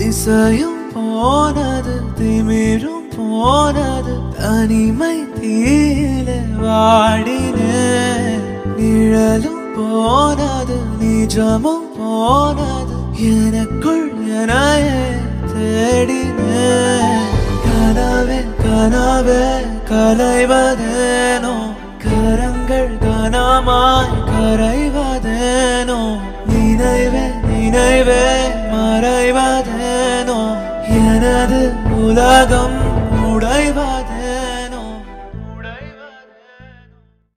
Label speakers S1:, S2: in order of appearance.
S1: திசையும் போனது திமிரும் போனது தனிமை தீல வாடினேன் நிழலும் போனது நிஜமும் போனது எனக்குள் எனையே தேடினேன் கனவே கனவே கலைவதேனோ கரங்கள் கனமாய் கரைவதேனோ நினைவே நினைவே மறைவதேனோ எனது உலகம் உடைவதே